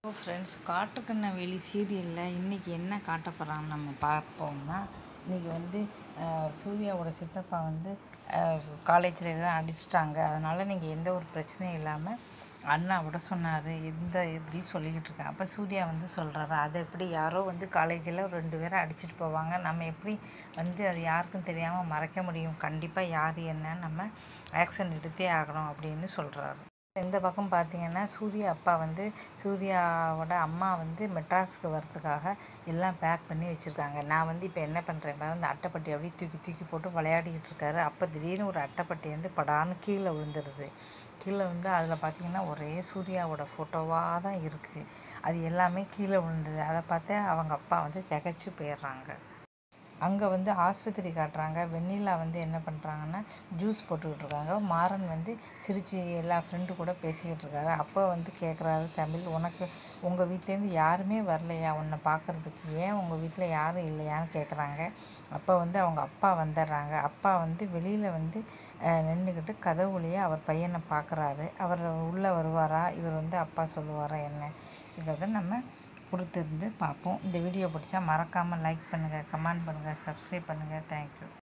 hello friends காட்டுக்கண்ண வெளி சீரியலில் இன்றைக்கி என்ன காட்ட போகிறான்னு நம்ம பார்ப்போம்னா இன்றைக்கி வந்து அஹ், சூர்யாவோட சித்தப்பா வந்து காலேஜில் எல்லாம் அடிச்சிட்டாங்க அதனால் நீங்கள் எந்த ஒரு பிரச்சனையும் இல்லாமல் அண்ணா விட சொன்னார் எந்த எப்படி சொல்லிக்கிட்டு இருக்கேன் அப்போ சூர்யா வந்து சொல்கிறாரு அதை எப்படி யாரோ வந்து காலேஜில் ரெண்டு பேரை அடிச்சிட்டு போவாங்க நம்ம எப்படி வந்து அது யாருக்கும் தெரியாமல் மறைக்க முடியும் கண்டிப்பாக யார் என்னன்னு நம்ம ஆக்ஷன் எடுத்தே ஆகணும் அப்படின்னு சொல்கிறாரு இந்த பக்கம் பார்த்தீங்கன்னா சூர்யா அப்பா வந்து சூர்யாவோட அம்மா வந்து மெட்ராஸுக்கு வர்றதுக்காக எல்லாம் பேக் பண்ணி வச்சுருக்காங்க நான் வந்து இப்போ என்ன பண்ணுறேன் பாரு அந்த அட்டைப்பட்டி அப்படியே தூக்கி தூக்கி போட்டு விளையாடிக்கிட்டு இருக்காரு அப்போ திடீர்னு ஒரு அட்டைப்பட்டி வந்து படான்னு கீழே விழுந்துருது கீழே வந்து அதில் பார்த்தீங்கன்னா ஒரே சூர்யாவோட ஃபோட்டோவாக தான் இருக்குது அது எல்லாமே கீழே விழுந்தது அதை பார்த்து அவங்க அப்பா வந்து திகைச்சு போயிடுறாங்க அங்கே வந்து ஆஸ்பத்திரி காட்டுறாங்க வெண்ணிலா வந்து என்ன பண்ணுறாங்கன்னா ஜூஸ் போட்டுக்கிட்டு இருக்காங்க மாறன் வந்து சிரித்து எல்லா ஃப்ரெண்டு கூட பேசிக்கிட்டு இருக்காரு அப்போ வந்து கேட்குறாரு தமிழ் உனக்கு உங்கள் வீட்லேருந்து யாருமே வரலையா உன்னை பார்க்குறதுக்கு ஏன் உங்கள் வீட்டில் யாரும் இல்லையான்னு கேட்குறாங்க அப்போ வந்து அவங்க அப்பா வந்துடுறாங்க அப்பா வந்து வெளியில் வந்து நின்றுக்கிட்டு கதவுலையே அவர் பையனை பார்க்குறாரு அவர் உள்ளே வருவாரா இவர் வந்து அப்பா சொல்லுவாரா என்ன இதை நம்ம பொறுத்திருந்து பார்ப்போம் இந்த வீடியோ பிடிச்சா மறக்காமல் லைக் பண்ணுங்கள் கமெண்ட் பண்ணுங்கள் சப்ஸ்கிரைப் பண்ணுங்கள் தேங்க்யூ